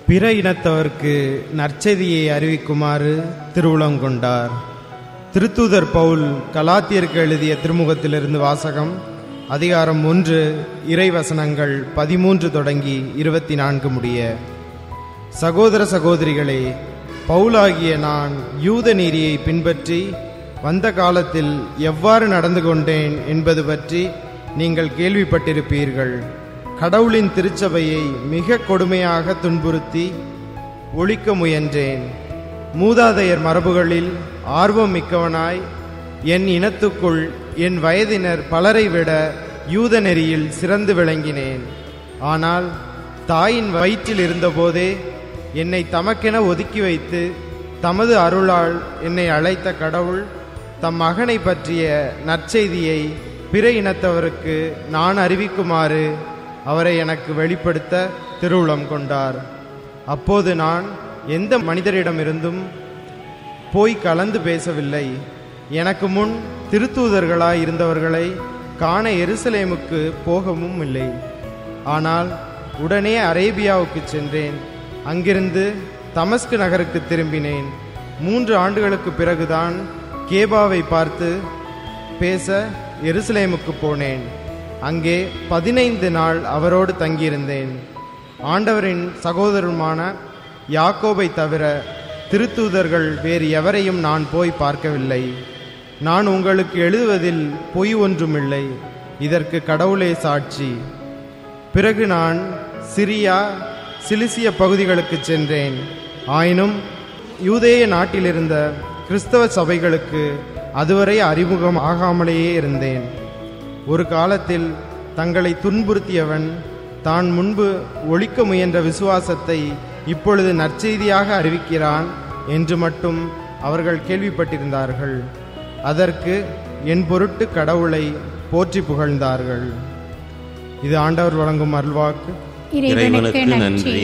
பிற இனத்தவர்க்கு நற்செய்தியை அறிவிக்குமாறு திருவுளம் கொண்டார் திருத்தூதர் பவுல் கலாத்தியருக்கு எழுதிய திருமுகத்திலிருந்து வாசகம் அதிகாரம் ஒன்று இறைவசனங்கள் பதிமூன்று தொடங்கி இருபத்தி நான்கு முடிய சகோதர சகோதரிகளே பவுலாகிய நான் யூத நீதியை பின்பற்றி வந்த காலத்தில் எவ்வாறு நடந்து கொண்டேன் என்பது பற்றி நீங்கள் கேள்விப்பட்டிருப்பீர்கள் கடவுளின் திருச்சபையை மிக கொடுமையாக துன்புறுத்தி ஒழிக்க முயன்றேன் மூதாதையர் மரபுகளில் ஆர்வம் மிக்கவனாய் என் இனத்துக்குள் என் வயதினர் பலரை விட யூத நெறியில் சிறந்து விளங்கினேன் ஆனால் தாயின் வயிற்றில் இருந்தபோதே என்னை தமக்கென ஒதுக்கி வைத்து தமது அருளால் என்னை அழைத்த கடவுள் தம் மகனை பற்றிய நற்செய்தியை பிற இனத்தவருக்கு நான் அறிவிக்குமாறு அவரை எனக்கு வெளிப்படுத்த திருவுளம் கொண்டார் அப்போது நான் எந்த மனிதரிடமிருந்தும் போய் கலந்து பேசவில்லை எனக்கு முன் திருத்தூதர்களாய் இருந்தவர்களை காண எருசலேமுக்கு போகவும் இல்லை ஆனால் உடனே அரேபியாவுக்கு சென்றேன் அங்கிருந்து தமஸ்கு நகருக்கு திரும்பினேன் மூன்று ஆண்டுகளுக்கு பிறகுதான் கேபாவை பார்த்து பேச எருசலேமுக்கு போனேன் அங்கே பதினைந்து நாள் அவரோடு தங்கியிருந்தேன் ஆண்டவரின் சகோதரருமான யாக்கோபை தவிர திருத்தூதர்கள் வேறு எவரையும் நான் போய் பார்க்கவில்லை நான் உங்களுக்கு எழுதுவதில் பொய் ஒன்றுமில்லை இதற்கு கடவுளே சாட்சி பிறகு நான் சிரியா சிலிசிய பகுதிகளுக்கு சென்றேன் ஆயினும் யூதேய நாட்டிலிருந்த கிறிஸ்தவ சபைகளுக்கு அதுவரை அறிமுகம் ஆகாமலேயே இருந்தேன் ஒரு காலத்தில் தங்களை துன்புறுத்தியவன் தான் முன்பு ஒழிக்க முயன்ற விசுவாசத்தை இப்பொழுது நற்செய்தியாக அறிவிக்கிறான் என்று மட்டும் அவர்கள் கேள்விப்பட்டிருந்தார்கள் அதற்கு என் பொருட்டு கடவுளை போற்றி புகழ்ந்தார்கள் இது ஆண்டவர் வழங்கும் அருள்வாக்கு இறைவனுக்கு நன்றி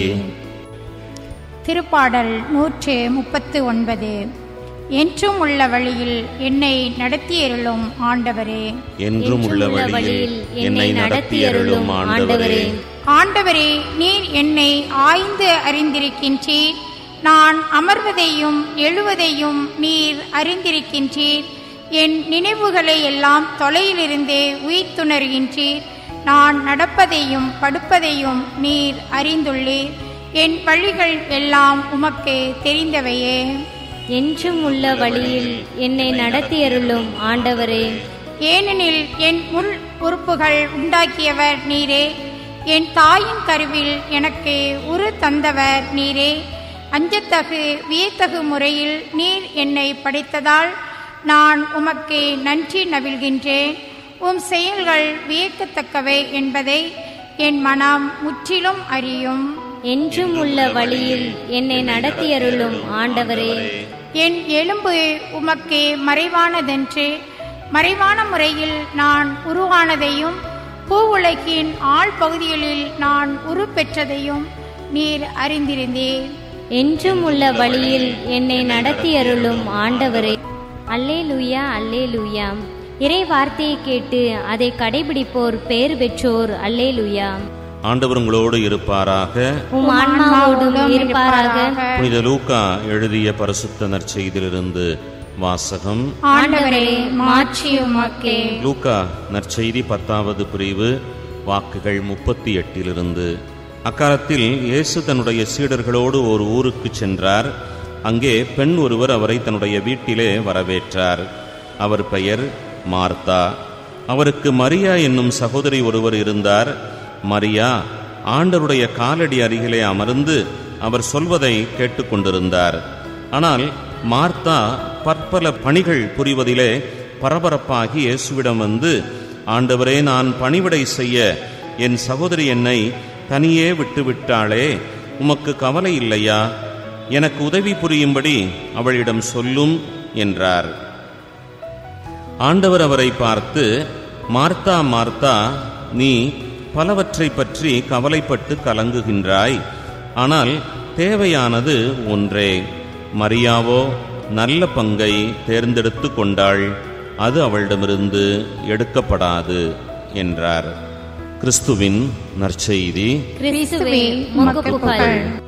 திருப்பாடல் நூற்று முப்பத்து ஒன்பது என்றும் உள்ள வழியில் என்னை நடத்தியருளும் ஆண்டவரே என்றும் உள்ள வழியில் என்னை நடத்தியருளும் ஆண்டவரே ஆண்டவரே நீர் என்னை ஆய்ந்து அறிந்திருக்கின்றீர் நான் அமர்வதையும் எழுவதையும் நீர் அறிந்திருக்கின்றீர் என் நினைவுகளை எல்லாம் தொலையிலிருந்தே உயிர்த்துணர்கின்றீர் நான் நடப்பதையும் படுப்பதையும் நீர் அறிந்துள்ளீர் என் வழிகள் எல்லாம் உமக்கு தெரிந்தவையே என்றும் உள்ள வழியில் என்னை நடத்தியருளும் ஆண்டவரே ஏனெனில் என் முள் உறுப்புகள் உண்டாக்கியவர் நீரே என் தாயின் கருவில் எனக்கு உரு தந்தவர் நீரே அஞ்சத்தகு வியத்தகு முறையில் நீர் என்னை படைத்ததால் நான் உமக்கு நன்றி நவில்கின்றேன் உம் செயல்கள் வியக்கத்தக்கவை என்பதை என் மனம் முற்றிலும் அறியும் என்றும் உள்ள வழியில் என்னை நடத்தியருளும் ஆண்டவரே என் எலும்பு உமக்கு மறைவானதென்று மறைவான முறையில் நான் உருவானதையும் பூவுலகின் ஆழ் பகுதிகளில் நான் உரு பெற்றதையும் நீர் அறிந்திருந்தீர் என்றும் உள்ள வழியில் என்னை நடத்தியருளும் ஆண்டவரே அல்லேலூயா அல்லேலூயா இறை வார்த்தையை கேட்டு அதை கடைபிடிப்போர் பேர் பெற்றோர் அல்லேலூயா ஆண்டவர் உங்களோடு இருப்பாராக உம் ஆன்மாவோடும் இருப்பாராக புனித லூக்கா எழுதிய பரிசுத்த நற்செய்தியிலிருந்து வாசகம் ஆண்டவரே மாற்றி உமக்கே லூக்கா நற்செய்தி பத்தாவது பிரிவு வாக்குகள் முப்பத்தி எட்டிலிருந்து அக்காலத்தில் இயேசு தன்னுடைய சீடர்களோடு ஒரு ஊருக்கு சென்றார் அங்கே பெண் ஒருவர் அவரை தன்னுடைய வீட்டிலே வரவேற்றார் அவர் பெயர் மார்த்தா அவருக்கு மரியா என்னும் சகோதரி ஒருவர் இருந்தார் மரியா ஆண்டவருடைய காலடி அருகிலே அமர்ந்து அவர் சொல்வதை கேட்டுக்கொண்டிருந்தார் ஆனால் மார்த்தா பற்பல பணிகள் புரிவதிலே பரபரப்பாகி இயேசுவிடம் வந்து ஆண்டவரே நான் பணிவிடை செய்ய என் சகோதரி என்னை தனியே விட்டுவிட்டாளே உமக்கு கவலை இல்லையா எனக்கு உதவி புரியும்படி அவளிடம் சொல்லும் என்றார் ஆண்டவர் அவரை பார்த்து மார்த்தா மார்த்தா நீ பலவற்றை பற்றி கவலைப்பட்டு கலங்குகின்றாய் ஆனால் தேவையானது ஒன்றே மரியாவோ நல்ல பங்கை தேர்ந்தெடுத்து கொண்டாள் அது அவளிடமிருந்து எடுக்கப்படாது என்றார் கிறிஸ்துவின் நற்செய்தி கிறிஸ்துவே உமக்கு புகழ்